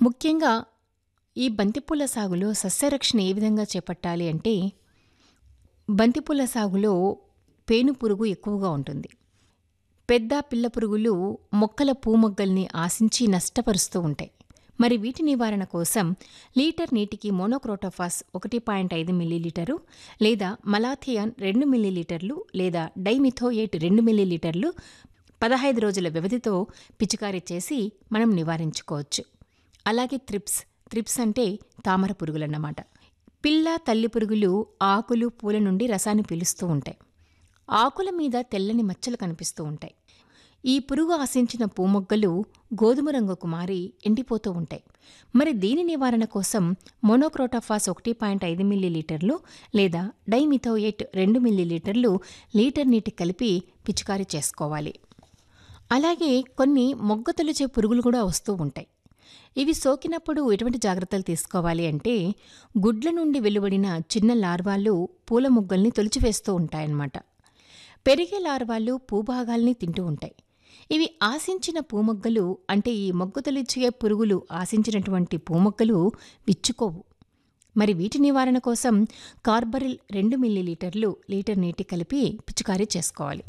ముఖ్యంగా ఈ బంతిపూల సాగులో సస్యరక్షణ ఏ విధంగా చేపట్టాలి అంటే బంతిపూల సాగులో పేను పురుగు ఎక్కువగా ఉంటుంది పెద్ద పిల్ల పురుగులు మొక్కల పూమొగ్గల్ని ఆశించి నష్టపరుస్తూ ఉంటాయి మరి వీటి నివారణ కోసం లీటర్ నీటికి మోనోక్రోటోఫాస్ ఒకటి పాయింట్ ఐదు మిల్లీలీటరు లేదా మలాథియాన్ రెండు మిల్లీలీటర్లు లేదా డైమిథోయేట్ రెండు మిల్లీలీటర్లు పదహైదు రోజుల వ్యవధితో పిచికారీ చేసి మనం నివారించుకోవచ్చు అలాగే త్రిప్స్ త్రిప్స్ అంటే తామర పురుగులన్నమాట పిల్ల తల్లి పురుగులు ఆకులు పూల నుండి రసాన్ని పీలుస్తూ ఉంటాయి ఆకుల మీద తెల్లని మచ్చలు కనిపిస్తూ ఉంటాయి ఈ పురుగు ఆశించిన పూమొగ్గలు గోధుమ రంగుకు మారి ఎండిపోతూ ఉంటాయి మరి దీని నివారణ కోసం మోనోక్రోటాఫాస్ ఒకటి పాయింట్ ఐదు మిల్లీలీటర్లు లేదా డైమిథోయేట్ రెండు మిల్లీలీటర్లు లీటర్ నీటి కలిపి పిచికారీ చేసుకోవాలి అలాగే కొన్ని మొగ్గ తొలిచే పురుగులు కూడా వస్తూ ఉంటాయి ఇవి సోకినప్పుడు ఎటువంటి జాగ్రత్తలు తీసుకోవాలి అంటే గుడ్ల నుండి వెలువడిన చిన్న లార్వాలు పూల మొగ్గల్ని తొలిచివేస్తూ ఉంటాయన్నమాట పెరిగే లార్వాలు పూభాగాల్ని తింటూ ఉంటాయి ఇవి ఆశించిన పూమొగ్గలు అంటే ఈ మొగ్గ తొలిచే పురుగులు ఆశించినటువంటి పూమొగ్గలు విచ్చుకోవు మరి వీటి నివారణ కోసం కార్బరిల్ రెండు మిల్లీలీటర్లు లీటర్ నీటి కలిపి పిచికారీ చేసుకోవాలి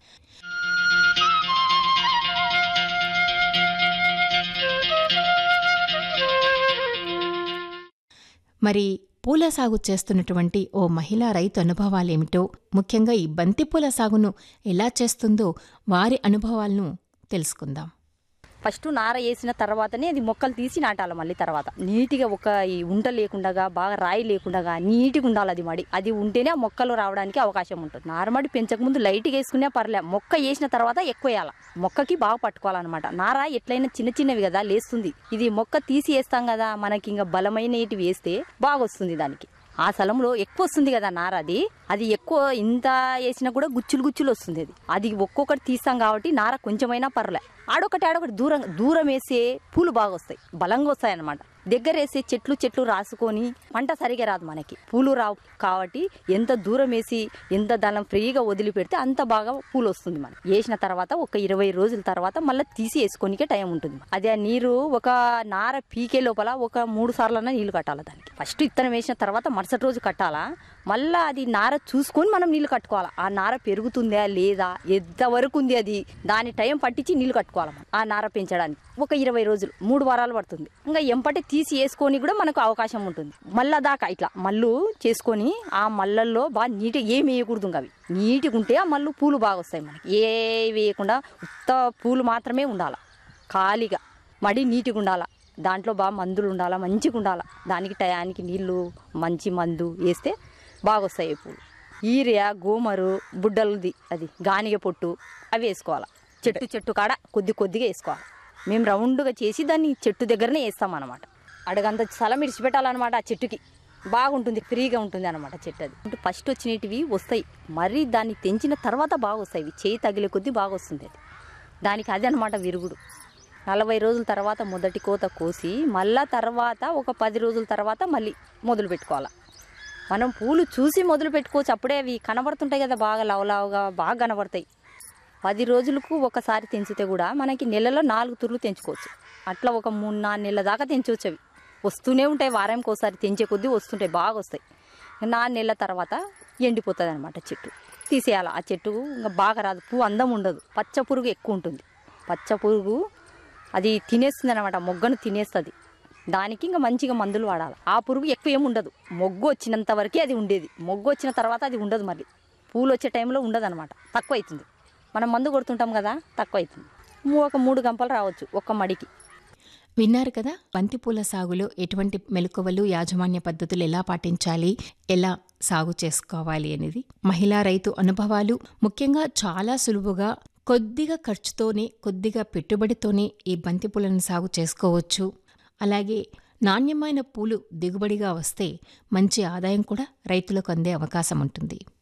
మరి పూల సాగు చేస్తున్నటువంటి ఓ మహిళా రైతు అనుభవాలేమిటో ముఖ్యంగా ఈ బంతి పూల సాగును ఎలా చేస్తుందో వారి అనుభవాలను తెలుసుకుందాం ఫస్ట్ నార వేసిన తర్వాతనే అది మొక్కలు తీసి నాటాలి మళ్ళీ తర్వాత నీట్గా ఒక ఈ ఉంట లేకుండా బాగా రాయి లేకుండా నీట్గా ఉండాలి అది మడి అది ఉంటేనే ఆ మొక్కలు రావడానికి అవకాశం ఉంటుంది నారమడి పెంచక ముందు లైట్గా వేసుకునే పర్లే మొక్క వేసిన తర్వాత ఎక్కువ వేయాలి మొక్కకి బాగా పట్టుకోవాలన్నమాట నార ఎట్లయినా చిన్న చిన్నవి కదా లేస్తుంది ఇది మొక్క తీసి వేస్తాం కదా మనకి ఇంకా బలమైనవి వేస్తే బాగా వస్తుంది దానికి ఆ స్థలంలో ఎక్కువ వస్తుంది కదా నార అది అది ఎక్కువ ఇంత వేసినా కూడా గుచ్చులు గుచ్చులు వస్తుంది అది అది ఒక్కొక్కటి తీస్తాం కాబట్టి నార కొంచెమైనా పర్లే ఆడొకటి ఆడొకటి దూరం దూరం వేసే పూలు బాగా వస్తాయి బలంగా వస్తాయి అన్నమాట దగ్గర వేసే చెట్లు చెట్లు రాసుకొని పంట సరిగా రాదు మనకి పూలు రావు కాబట్టి ఎంత దూరం వేసి ఎంత దానం ఫ్రీగా వదిలిపెడితే అంత బాగా పూలు వస్తుంది మనం వేసిన తర్వాత ఒక ఇరవై రోజుల తర్వాత మళ్ళీ తీసి వేసుకోనికే టైం ఉంటుంది అదే ఆ నీరు ఒక నార పీకే లోపల ఒక మూడు సార్లన్నా నీళ్లు కట్టాలి దానికి ఫస్ట్ ఇత్తనం వేసిన తర్వాత మరుసటి రోజు కట్టాలా మళ్ళా అది నార చూసుకొని మనం నీళ్లు కట్టుకోవాలి ఆ నార పెరుగుతుందా లేదా ఎంతవరకు ఉంది అది దాని టైం పట్టించి నీళ్లు కట్టుకోవాలి మనం ఆ నార పెంచడానికి ఒక ఇరవై రోజులు మూడు వారాలు పడుతుంది ఇంకా ఎంపటి తీసి వేసుకొని కూడా మనకు అవకాశం ఉంటుంది మళ్ళా దాకా ఇట్లా మళ్ళు చేసుకొని ఆ మల్లల్లో బాగా నీట్గా ఏమి వేయకూడదు ఇంకా అవి నీట్గా ఉంటే ఆ మళ్ళు పూలు బాగా వస్తాయి మనకి ఏ వేయకుండా ఉత్త పూలు మాత్రమే ఉండాలి ఖాళీగా మడి నీట్గా ఉండాలా దాంట్లో బాగా మందులు ఉండాలా మంచిగా ఉండాలా దానికి టయానికి నీళ్లు మంచి మందు వేస్తే బాగా వస్తాయి పూలు ఈరియా గోమరు బుడ్డలది అది గానిగ పొట్టు అవి వేసుకోవాలి చెట్టు చెట్టు కాడ కొద్ది కొద్దిగా వేసుకోవాలి మేము రౌండ్గా చేసి దాన్ని చెట్టు దగ్గరనే వేస్తాం అనమాట అడగంత స్థలం ఇడిచిపెట్టాలన్నమాట ఆ చెట్టుకి బాగుంటుంది ఫ్రీగా ఉంటుంది అనమాట చెట్టు అది అంటే ఫస్ట్ వచ్చినవి వస్తాయి మరీ దాన్ని తెంచిన తర్వాత బాగా వస్తాయి ఇవి చేయి తగిలే కొద్దీ బాగా వస్తుంది అది దానికి అది అనమాట విరుగుడు నలభై రోజుల తర్వాత మొదటి కోత కోసి మళ్ళా తర్వాత ఒక పది రోజుల తర్వాత మళ్ళీ మొదలు పెట్టుకోవాలి మనం పూలు చూసి మొదలు పెట్టుకోవచ్చు అప్పుడే అవి కనబడుతుంటాయి కదా బాగా లవలావుగా బాగా కనబడతాయి పది రోజులకు ఒకసారి తెంచితే కూడా మనకి నెలలో నాలుగు తుర్లు తెంచుకోవచ్చు అట్లా ఒక మూడు నాలుగు నెలల దాకా తెంచవచ్చు అవి వస్తూనే ఉంటాయి వారానికి ఒకసారి తెంచే కొద్దీ వస్తుంటాయి బాగా వస్తాయి నాలుగు నెలల తర్వాత ఎండిపోతుంది అనమాట చెట్టు తీసేయాలి ఆ చెట్టు ఇంకా బాగా రాదు పువ్వు అందం ఉండదు పచ్చ పురుగు ఎక్కువ ఉంటుంది పచ్చ పురుగు అది తినేస్తుంది అనమాట మొగ్గను తినేస్తుంది దానికి ఇంకా మంచిగా మందులు వాడాలి ఆ పురుగు ఎక్కువ ఏమి ఉండదు మొగ్గు వచ్చినంత వరకే అది ఉండేది మొగ్గు వచ్చిన తర్వాత అది ఉండదు మళ్ళీ పూలు వచ్చే టైంలో ఉండదు అనమాట తక్కువ అవుతుంది మనం మందు కొడుతుంటాం కదా తక్కువ అవుతుంది మూ- ఒక మూడు గంపలు రావచ్చు ఒక్క మడికి విన్నారు కదా బంతిపూల సాగులో ఎటువంటి మెలకువలు యాజమాన్య పద్ధతులు ఎలా పాటించాలి ఎలా సాగు చేసుకోవాలి అనేది మహిళా రైతు అనుభవాలు ముఖ్యంగా చాలా సులువుగా కొద్దిగా ఖర్చుతోనే కొద్దిగా పెట్టుబడితోనే ఈ బంతిపూలను సాగు చేసుకోవచ్చు అలాగే నాణ్యమైన పూలు దిగుబడిగా వస్తే మంచి ఆదాయం కూడా రైతులకు అందే అవకాశం ఉంటుంది